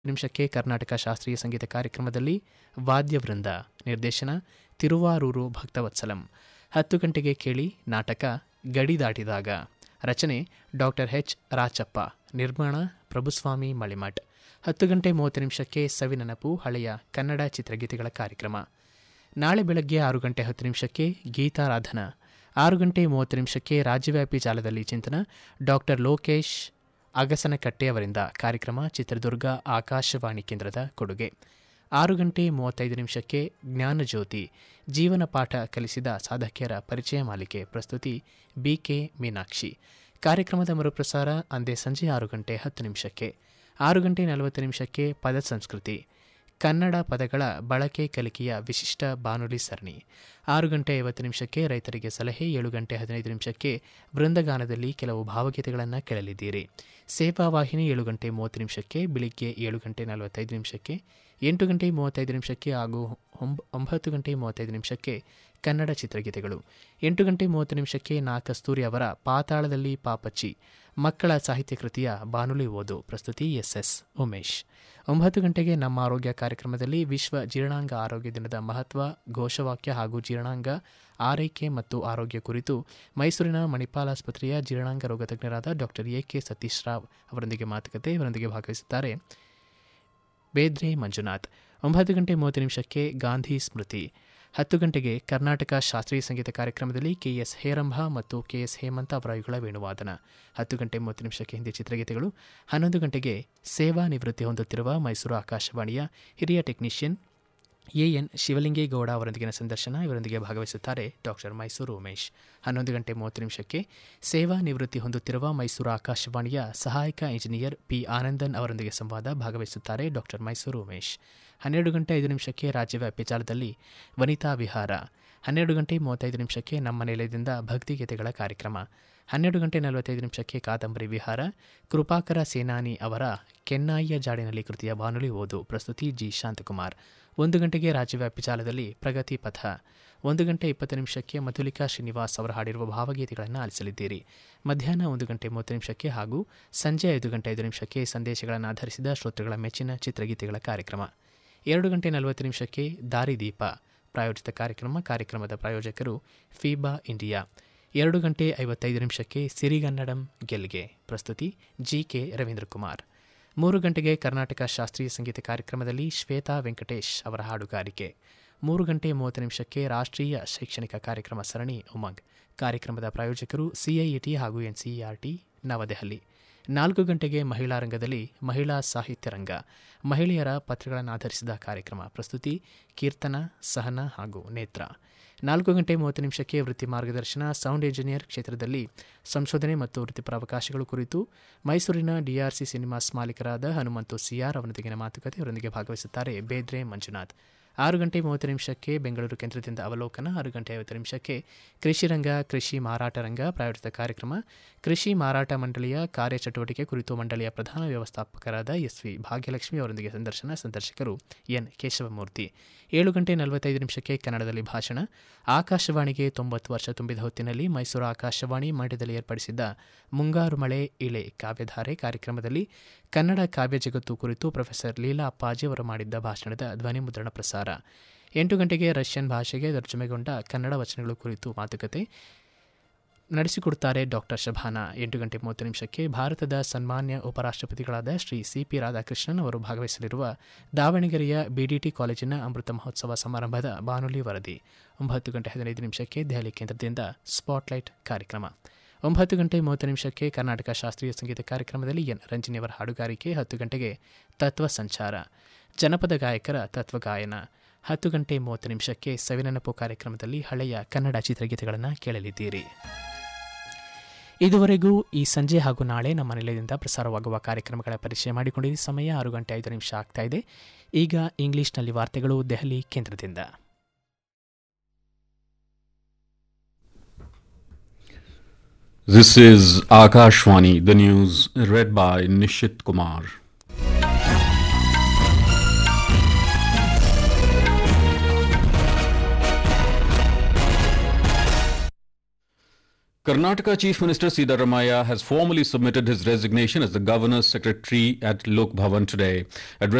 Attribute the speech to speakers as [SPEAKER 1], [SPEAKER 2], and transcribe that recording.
[SPEAKER 1] ನಿಮಿಷಕ್ಕೆ ಕರ್ನಾಟಕ ಶಾಸ್ತ್ರೀಯ ಸಂಗೀತ ಕಾರ್ಯಕ್ರಮದಲ್ಲಿ ವಾದ್ಯವೃಂದ ನಿರ್ದೇಶನ ತಿರುವಾರೂರು ಭಕ್ತವತ್ಸಲಂ ಹತ್ತು ಗಂಟೆಗೆ ಕೇಳಿ ನಾಟಕ ಗಡಿ ದಾಟಿದಾಗ ರಚನೆ ಡಾಕ್ಟರ್ ಎಚ್ ರಾಚಪ್ಪ ನಿರ್ಮಾಣ ಪ್ರಭುಸ್ವಾಮಿ ಮಳಿಮಠ್ ಹತ್ತು ಗಂಟೆ ಮೂವತ್ತು ನಿಮಿಷಕ್ಕೆ ಸವಿನೆನಪು ಹಳೆಯ ಕನ್ನಡ ಚಿತ್ರಗೀತೆಗಳ ಕಾರ್ಯಕ್ರಮ ನಾಳೆ ಬೆಳಗ್ಗೆ ಆರು ಗಂಟೆ ಹತ್ತು ನಿಮಿಷಕ್ಕೆ ಗೀತಾರಾಧನಾ ಆರು ಗಂಟೆ ಮೂವತ್ತು ನಿಮಿಷಕ್ಕೆ ರಾಜ್ಯವ್ಯಾಪಿ ಜಾಲದಲ್ಲಿ ಚಿಂತನ ಡಾಕ್ಟರ್ ಲೋಕೇಶ್ ಅಗಸನಕಟ್ಟೆ ಅವರಿಂದ ಕಾರ್ಯಕ್ರಮ ಚಿತ್ರದುರ್ಗ ಆಕಾಶವಾಣಿ ಕೇಂದ್ರದ ಕೊಡುಗೆ ಆರು ಗಂಟೆ ಮೂವತ್ತೈದು ನಿಮಿಷಕ್ಕೆ ಜ್ಞಾನಜ್ಯೋತಿ ಜೀವನ ಪಾಠ ಕಲಿಸಿದ ಸಾಧಕಿಯರ ಪರಿಚಯ ಮಾಲಿಕೆ ಪ್ರಸ್ತುತಿ ಬಿಕೆ ಮೀನಾಕ್ಷಿ ಕಾರ್ಯಕ್ರಮದ ಮರುಪ್ರಸಾರ ಅಂದೇ ಸಂಜೆ ಆರು ಗಂಟೆ ಹತ್ತು ನಿಮಿಷಕ್ಕೆ ಆರು ಗಂಟೆ ನಲವತ್ತು ನಿಮಿಷಕ್ಕೆ ಪದ ಸಂಸ್ಕೃತಿ ಕನ್ನಡ ಪದಗಳ ಬಳಕೆ ಕಲಿಕೆಯ ವಿಶಿಷ್ಟ ಬಾನುಲಿ ಸರಣಿ ಆರು ಗಂಟೆ ಐವತ್ತು ನಿಮಿಷಕ್ಕೆ ರೈತರಿಗೆ ಸಲಹೆ ಏಳು ಗಂಟೆ ಹದಿನೈದು ನಿಮಿಷಕ್ಕೆ ವೃಂದಗಾನದಲ್ಲಿ ಕೆಲವು ಭಾವಗೀತೆಗಳನ್ನು ಕೇಳಲಿದ್ದೀರಿ ಸೇವಾ ವಾಹಿನಿ ಏಳು ಗಂಟೆ ಮೂವತ್ತು ನಿಮಿಷಕ್ಕೆ ಬೆಳಿಗ್ಗೆ ಏಳು ಗಂಟೆ ನಲವತ್ತೈದು ನಿಮಿಷಕ್ಕೆ ಎಂಟು ಗಂಟೆ ಮೂವತ್ತೈದು ನಿಮಿಷಕ್ಕೆ ಹಾಗೂ ಒಂಬ ಒಂಬತ್ತು ಗಂಟೆ ಮೂವತ್ತೈದು ನಿಮಿಷಕ್ಕೆ ಕನ್ನಡ ಚಿತ್ರಗೀತೆಗಳು ಎಂಟು ಗಂಟೆ ಮೂವತ್ತು ನಿಮಿಷಕ್ಕೆ ನಾ ಕಸ್ತೂರಿ ಅವರ ಪಾತಾಳದಲ್ಲಿ ಪಾಪಚ್ಚಿ ಮಕ್ಕಳ ಸಾಹಿತ್ಯ ಕೃತಿಯ ಬಾನುಲಿ ಓದು ಪ್ರಸ್ತುತಿ ಎಸ್ಎಸ್ ಉಮೇಶ್ ಒಂಬತ್ತು ಗಂಟೆಗೆ ನಮ್ಮ ಆರೋಗ್ಯ ಕಾರ್ಯಕ್ರಮದಲ್ಲಿ ವಿಶ್ವ ಜೀರ್ಣಾಂಗ ಆರೋಗ್ಯ ದಿನದ ಮಹತ್ವ ಘೋಷವಾಕ್ಯ ಹಾಗೂ ಜೀರ್ಣಾಂಗ ಆರೈಕೆ ಮತ್ತು ಆರೋಗ್ಯ ಕುರಿತು ಮೈಸೂರಿನ ಮಣಿಪಾಲ್ ಆಸ್ಪತ್ರೆಯ ಜೀರ್ಣಾಂಗ ರೋಗ ತಜ್ಞರಾದ doctor A K Satish Rao ಅವರೊಂದಿಗೆ ಮಾತುಕತೆ ಇವರೊಂದಿಗೆ ಭಾಗವಹಿಸುತ್ತಾರೆ ಬೇದ್ರೆ ಮಂಜುನಾಥ್ ಒಂಬತ್ತು ಗಂಟೆ ಮೂವತ್ತು ನಿಮಿಷಕ್ಕೆ ಗಾಂಧಿ ಸ್ಮೃತಿ ಹತ್ತು ಗಂಟೆಗೆ ಕರ್ನಾಟಕ ಶಾಸ್ತ್ರೀಯ ಸಂಗೀತ ಕಾರ್ಯಕ್ರಮದಲ್ಲಿ ಕೆಎಸ್ ಹೇರಂಭ ಮತ್ತು ಕೆಎಸ್ ಹೇಮಂತ ಅವರಾಯುಗಳ ವೇಣುವಾದನ ಹತ್ತು ಗಂಟೆ ಮೂವತ್ತು ನಿಮಿಷಕ್ಕೆ ಹಿಂದಿ ಚಿತ್ರಗೀತೆಗಳು ಹನ್ನೊಂದು ಗಂಟೆಗೆ ಸೇವಾ ನಿವೃತ್ತಿ ಹೊಂದುತ್ತಿರುವ ಮೈಸೂರು ಆಕಾಶವಾಣಿಯ ಹಿರಿಯ ಟೆಕ್ನಿಷಿಯನ್ ಎಎನ್ ಶಿವಲಿಂಗೇಗೌಡ ಅವರೊಂದಿಗಿನ ಸಂದರ್ಶನ ಇವರೊಂದಿಗೆ ಭಾಗವಹಿಸುತ್ತಾರೆ ಡಾಕ್ಟರ್ ಮೈಸೂರು ಉಮೇಶ್ ಹನ್ನೊಂದು ಗಂಟೆ ಮೂವತ್ತು ನಿಮಿಷಕ್ಕೆ ಸೇವಾ ನಿವೃತ್ತಿ ಹೊಂದುತ್ತಿರುವ ಮೈಸೂರು ಆಕಾಶವಾಣಿಯ ಸಹಾಯಕ ಇಂಜಿನಿಯರ್ ಪಿ ಆನಂದನ್ ಅವರೊಂದಿಗೆ ಸಂವಾದ ಭಾಗವಹಿಸುತ್ತಾರೆ ಡಾಕ್ಟರ್ ಮೈಸೂರು ಉಮೇಶ್ ಹನ್ನೆರಡು ಗಂಟೆ ಐದು ನಿಮಿಷಕ್ಕೆ ರಾಜ್ಯವ್ಯಾಪಿ ಜಾಲದಲ್ಲಿ ವನಿತಾ ವಿಹಾರ ಹನ್ನೆರಡು ಗಂಟೆ ಮೂವತ್ತೈದು ನಿಮಿಷಕ್ಕೆ ನಮ್ಮ ನಿಲಯದಿಂದ ಭಕ್ತಿಗೀತೆಗಳ ಕಾರ್ಯಕ್ರಮ ಹನ್ನೆರಡು ಗಂಟೆ ನಲವತ್ತೈದು ನಿಮಿಷಕ್ಕೆ ಕಾದಂಬರಿ ವಿಹಾರ ಕೃಪಾಕರ ಸೇನಾನಿ ಅವರ ಕೆನ್ನಾಯಿಯ ಜಾಡಿನಲ್ಲಿ ಕೃತಿಯ ಬಾನುಲಿ ಓದು ಪ್ರಸ್ತುತಿ ಜಿ ಶಾಂತಕುಮಾರ್ ಒಂದು ಗಂಟೆಗೆ ರಾಜ್ಯವ್ಯಾಪಿ ಜಾಲದಲ್ಲಿ ಪ್ರಗತಿ ಪಥ ಒಂದು ಗಂಟೆ ಇಪ್ಪತ್ತು ನಿಮಿಷಕ್ಕೆ ಮಧುಲಿಕಾ ಶ್ರೀನಿವಾಸ್ ಅವರು ಹಾಡಿರುವ ಭಾವಗೀತೆಗಳನ್ನು ಆಲಿಸಲಿದ್ದೀರಿ ಮಧ್ಯಾಹ್ನ ಒಂದು ಗಂಟೆ ಮೂವತ್ತು ನಿಮಿಷಕ್ಕೆ ಹಾಗೂ ಸಂಜೆ ಐದು ಗಂಟೆ ಐದು ನಿಮಿಷಕ್ಕೆ ಸಂದೇಶಗಳನ್ನು ಆಧರಿಸಿದ ಶ್ರೋತೃಗಳ ಮೆಚ್ಚಿನ ಚಿತ್ರಗೀತೆಗಳ ಕಾರ್ಯಕ್ರಮ ಎರಡು ಗಂಟೆ ನಲವತ್ತು ನಿಮಿಷಕ್ಕೆ ದಾರಿದೀಪ ಪ್ರಾಯೋಜಿತ ಕಾರ್ಯಕ್ರಮ ಕಾರ್ಯಕ್ರಮದ ಪ್ರಾಯೋಜಕರು ಫೀಬಾ ಇಂಡಿಯಾ ಎರಡು ಗಂಟೆ ಐವತ್ತೈದು ನಿಮಿಷಕ್ಕೆ ಸಿರಿಗನ್ನಡಂ ಗೆಲ್ಗೆ ಪ್ರಸ್ತುತಿ ಜಿ ಕೆ ರವೀಂದ್ರ ಕುಮಾರ್ ಮೂರು ಗಂಟೆಗೆ ಕರ್ನಾಟಕ ಶಾಸ್ತ್ರೀಯ ಸಂಗೀತ ಕಾರ್ಯಕ್ರಮದಲ್ಲಿ ಶ್ವೇತಾ ವೆಂಕಟೇಶ್ ಅವರ ಹಾಡುಗಾರಿಕೆ ಮೂರು ಗಂಟೆ ಮೂವತ್ತು ನಿಮಿಷಕ್ಕೆ ರಾಷ್ಟ್ರೀಯ ಶೈಕ್ಷಣಿಕ ಕಾರ್ಯಕ್ರಮ ಸರಣಿ ಉಮಂಗ್ ಕಾರ್ಯಕ್ರಮದ ಪ್ರಾಯೋಜಕರು ಸಿಐಇಟಿ ಹಾಗೂ ಎನ್ಸಿಇಆರ್ಟಿ ನವದೆಹಲಿ ನಾಲ್ಕು ಗಂಟೆಗೆ ಮಹಿಳಾ ರಂಗದಲ್ಲಿ ಮಹಿಳಾ ಸಾಹಿತ್ಯ ರಂಗ ಮಹಿಳೆಯರ ಪತ್ರಗಳನ್ನು ಆಧರಿಸಿದ ಕಾರ್ಯಕ್ರಮ ಪ್ರಸ್ತುತಿ ಕೀರ್ತನ ಸಹನ ಹಾಗೂ ನೇತ್ರ ನಾಲ್ಕು ಗಂಟೆ ಮೂವತ್ತು ನಿಮಿಷಕ್ಕೆ ವೃತ್ತಿ ಮಾರ್ಗದರ್ಶನ ಸೌಂಡ್ ಇಂಜಿನಿಯರ್ ಕ್ಷೇತ್ರದಲ್ಲಿ ಸಂಶೋಧನೆ ಮತ್ತು ವೃತ್ತಿಪರ ಅವಕಾಶಗಳು ಕುರಿತು ಮೈಸೂರಿನ ಡಿಆರ್ಸಿ ಸಿನಿಮಾಸ್ ಮಾಲೀಕರಾದ ಹನುಮಂತು ಸಿಆರ್ ಅವರೊಂದಿಗಿನ ಮಾತುಕತೆ ಅವರೊಂದಿಗೆ ಭಾಗವಹಿಸುತ್ತಾರೆ ಬೇದ್ರೆ ಮಂಜುನಾಥ್ ಆರು ಗಂಟೆ ಮೂವತ್ತು ನಿಮಿಷಕ್ಕೆ ಬೆಂಗಳೂರು ಕೇಂದ್ರದಿಂದ ಅವಲೋಕನ ಆರು ಗಂಟೆ ಐವತ್ತು ನಿಮಿಷಕ್ಕೆ ಕೃಷಿ ರಂಗ ಕೃಷಿ ಮಾರಾಟ ರಂಗ ಪ್ರಾಯೋಜಿತ ಕಾರ್ಯಕ್ರಮ ಕೃಷಿ ಮಾರಾಟ ಮಂಡಳಿಯ ಕಾರ್ಯಚಟುವಟಿಕೆ ಕುರಿತು ಮಂಡಳಿಯ ಪ್ರಧಾನ ವ್ಯವಸ್ಥಾಪಕರಾದ ಎಸ್ ವಿ ಭಾಗ್ಯಲಕ್ಷ್ಮಿ ಅವರೊಂದಿಗೆ ಸಂದರ್ಶನ ಸಂದರ್ಶಕರು ಎನ್ ಕೇಶವಮೂರ್ತಿ ಏಳು ಗಂಟೆ ನಲವತ್ತೈದು ನಿಮಿಷಕ್ಕೆ ಕನ್ನಡದಲ್ಲಿ ಭಾಷಣ ಆಕಾಶವಾಣಿಗೆ ತೊಂಬತ್ತು ವರ್ಷ ತುಂಬಿದ ಹೊತ್ತಿನಲ್ಲಿ ಮೈಸೂರು ಆಕಾಶವಾಣಿ ಮಂಡ್ಯದಲ್ಲಿ ಏರ್ಪಡಿಸಿದ್ದ ಮುಂಗಾರು ಮಳೆ ಇಳೆ ಕಾವ್ಯಧಾರೆ ಕಾರ್ಯಕ್ರಮದಲ್ಲಿ ಕನ್ನಡ ಕಾವ್ಯ ಜಗತ್ತು ಕುರಿತು ಪ್ರೊಫೆಸರ್ ಲೀಲಾ ಅಪ್ಪಾಜಿ ಅವರು ಮಾಡಿದ್ದ ಭಾಷಣದ ಧ್ವನಿ ಮುದ್ರಣ ಪ್ರಸಾರ ಎಂಟು ಗಂಟೆಗೆ ರಷ್ಯನ್ ಭಾಷೆಗೆ ತರ್ಜುಮೆಗೊಂಡ ಕನ್ನಡ ವಚನಗಳು ಕುರಿತು ಮಾತುಕತೆ ನಡೆಸಿಕೊಡುತ್ತಾರೆ ಡಾಕ್ಟರ್ ಶಭಾನಾ ಎಂಟು ಗಂಟೆ ಮೂವತ್ತು ನಿಮಿಷಕ್ಕೆ ಭಾರತದ ಸನ್ಮಾನ್ಯ ಉಪರಾಷ್ಟ್ರಪತಿಗಳಾದ ಶ್ರೀ ಸಿಪಿ ರಾಧಾಕೃಷ್ಣನ್ ಅವರು ಭಾಗವಹಿಸಲಿರುವ ದಾವಣಗೆರೆಯ ಬಿಡಿಟಿ ಕಾಲೇಜಿನ ಅಮೃತ ಮಹೋತ್ಸವ ಸಮಾರಂಭದ ಬಾನುಲಿ ವರದಿ ಒಂಬತ್ತು ಗಂಟೆ ಹದಿನೈದು ನಿಮಿಷಕ್ಕೆ ದೆಹಲಿ ಕೇಂದ್ರದಿಂದ ಸ್ಪಾಟ್ಲೈಟ್ ಕಾರ್ಯಕ್ರಮ ಒಂಬತ್ತು ಗಂಟೆ ಮೂವತ್ತು ನಿಮಿಷಕ್ಕೆ ಕರ್ನಾಟಕ ಶಾಸ್ತ್ರೀಯ ಸಂಗೀತ ಕಾರ್ಯಕ್ರಮದಲ್ಲಿ ಎನ್ ರಂಜನಿಯವರ ಹಾಡುಗಾರಿಕೆ ಹತ್ತು ಗಂಟೆಗೆ ತತ್ವ ಸಂಚಾರ ಜನಪದ ಗಾಯಕರ ತತ್ವಗಾಯನ ಹತ್ತು ಗಂಟೆ ಮೂವತ್ತು ನಿಮಿಷಕ್ಕೆ ಸವಿನೆನಪು ಕಾರ್ಯಕ್ರಮದಲ್ಲಿ ಹಳೆಯ ಕನ್ನಡ ಚಿತ್ರಗೀತೆಗಳನ್ನು ಕೇಳಲಿದ್ದೀರಿ ಇದುವರೆಗೂ ಈ ಸಂಜೆ ಹಾಗೂ ನಾಳೆ ನಮ್ಮ ನಿಲಯದಿಂದ ಪ್ರಸಾರವಾಗುವ ಕಾರ್ಯಕ್ರಮಗಳ ಪರಿಚಯ ಮಾಡಿಕೊಂಡಿದ್ದ ಸಮಯ ಆರು ಗಂಟೆ ಐದು ನಿಮಿಷ ಆಗ್ತಾ ಇದೆ ಈಗ ಇಂಗ್ಲಿಷ್ನಲ್ಲಿ ವಾರ್ತೆಗಳು ದೆಹಲಿ ಕೇಂದ್ರದಿಂದ
[SPEAKER 2] This is Akashwani, the news read by Nishit Kumar. Karnataka Chief Minister Siddharamaya has formally submitted his resignation as the Governor's Secretary at Lok Bhavan today. Addressing